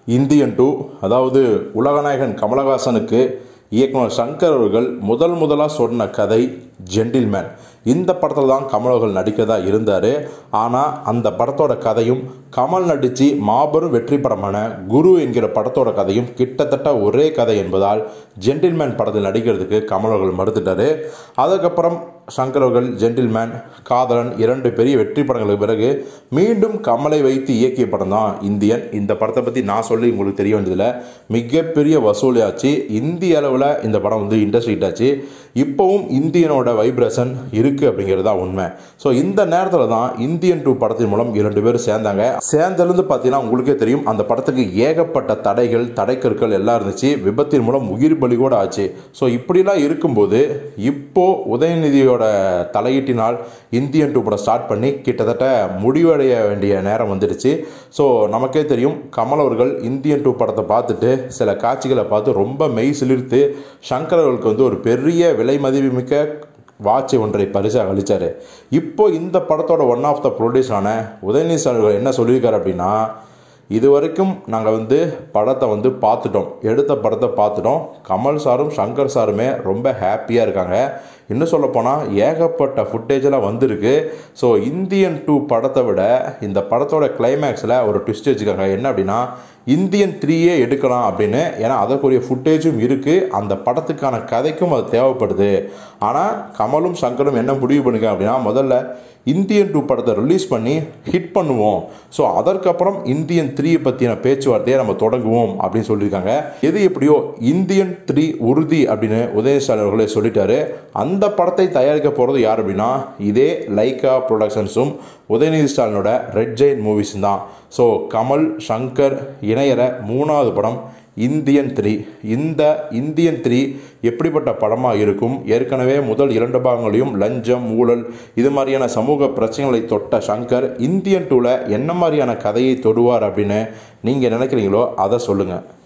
Indian two அதாவது உலகநாயகன் கமலஹாசனுக்கு இயக்குனர் சங்கர் அவர்கள் முதல் முதலாக சொன்ன கதை ஜென்டில்மேன் இந்த படத்தில் தான் கமல் அவர்கள் நடிக்கதா இருந்தார் ஆனால் அந்த படத்தோட கதையும் கமல் நடித்து மாபெரும் வெற்றி படமான குரு என்கிற படத்தோட கதையும் கிட்டத்தட்ட ஒரே கதை என்பதால் ஜென்டில்மேன் படத்தில் நடிக்கிறதுக்கு கமல் அவர்கள் மறுத்துட்டாரு அதுக்கப்புறம் சங்கர் அவர்கள் ஜென்டில்மேன் காதலன் இரண்டு பெரிய வெற்றி படங்களுக்கு பிறகு மீண்டும் கமலை வைத்து இயக்கிய படம் தான் இந்தியன் இந்த படத்தை பற்றி நான் சொல்லி உங்களுக்கு தெரிய வேண்டியதில்லை மிகப்பெரிய வசூலியாச்சு இந்திய அளவில் இந்த படம் வந்து இண்டஸ்ட்ரி ஆச்சு இப்போவும் இந்தியனோட வைப்ரேஷன் இருக்குது அப்படிங்கிறது தான் உண்மை ஸோ இந்த நேரத்தில் தான் இந்தியன் டூ படத்தின் மூலம் இரண்டு பேரும் சேர்ந்தாங்க சேர்ந்தலேருந்து பார்த்தீங்கன்னா உங்களுக்கே தெரியும் அந்த படத்துக்கு ஏகப்பட்ட தடைகள் தடைக்கற்கள் எல்லாம் இருந்துச்சு விபத்தின் மூலம் உயிர் பலி கூட ஆச்சு ஸோ இப்படிலாம் இருக்கும்போது இப்போ உதயநிதியோட தலையீட்டினால் இந்தியன் டூ படம் ஸ்டார்ட் பண்ணி கிட்டத்தட்ட முடிவடைய வேண்டிய நேரம் வந்துடுச்சு ஸோ நமக்கே தெரியும் கமல் அவர்கள் இந்தியன் டூ படத்தை பார்த்துட்டு சில காட்சிகளை பார்த்து ரொம்ப மெய் சிலிர்த்து சங்கர் அவர்களுக்கு வந்து ஒரு பெரிய விலை மதிப்புமிக்க வாட்சை ஒன்றை பரிசாக அளித்தார் இப்போ இந்த படத்தோட ஒன் ஆஃப் த ப்ரொடியூசரான உதயநிதி சார் அவர்கள் என்ன சொல்லியிருக்காரு அப்படின்னா இது வரைக்கும் நாங்கள் வந்து படத்தை வந்து பார்த்துட்டோம் எடுத்த படத்தை பார்த்துட்டோம் கமல் சாரும் சங்கர் சாருமே ரொம்ப ஹாப்பியாக இருக்காங்க இன்னும் சொல்லப்போனால் ஏகப்பட்ட ஃபுட்டேஜெல்லாம் வந்திருக்கு ஸோ இந்தியன் டூ படத்தை விட இந்த படத்தோட கிளைமேக்ஸில் ஒரு ட்விஸ்ட் வச்சுருக்காங்க என்ன அப்படின்னா இந்தியன் த்ரீயே எடுக்கலாம் அப்படின்னு ஏன்னா அதற்குரிய ஃபுட்டேஜும் இருக்குது அந்த படத்துக்கான கதைக்கும் அது தேவைப்படுது ஆனால் கமலும் சங்கரும் என்ன முடிவு பண்ணுங்க அப்படின்னா முதல்ல இந்தியன் டூ படத்தை ரிலீஸ் பண்ணி ஹிட் பண்ணுவோம் ஸோ அதற்கப்புறம் இந்தியன் த்ரீயை பற்றின பேச்சுவார்த்தையை நம்ம தொடங்குவோம் அப்படின்னு சொல்லியிருக்காங்க எது எப்படியோ இந்தியன் த்ரீ உறுதி அப்படின்னு உதயநிதி அவர்களே சொல்லிட்டாரு அந்த படத்தை தயாரிக்க போகிறது யார் அப்படின்னா இதே லைக்கா ப்ரொடக்ஷன்ஸும் உதயநிதி ஸ்டாலினோட ரெட் ஜெயின் மூவிஸும் தான் ஸோ கமல் சங்கர் இணையற மூணாவது படம் இந்தியன் த்ரீ இந்த இந்தியன் த்ரீ எப்படிப்பட்ட படமாக இருக்கும் ஏற்கனவே முதல் இரண்டு பாகங்களையும் லஞ்சம் ஊழல் இது மாதிரியான சமூக பிரச்சனைகளை தொட்ட சங்கர் இந்தியன் டூவில் என்ன மாதிரியான கதையை தொடுவார் அப்படின்னு நீங்கள் நினைக்கிறீங்களோ அதை சொல்லுங்கள்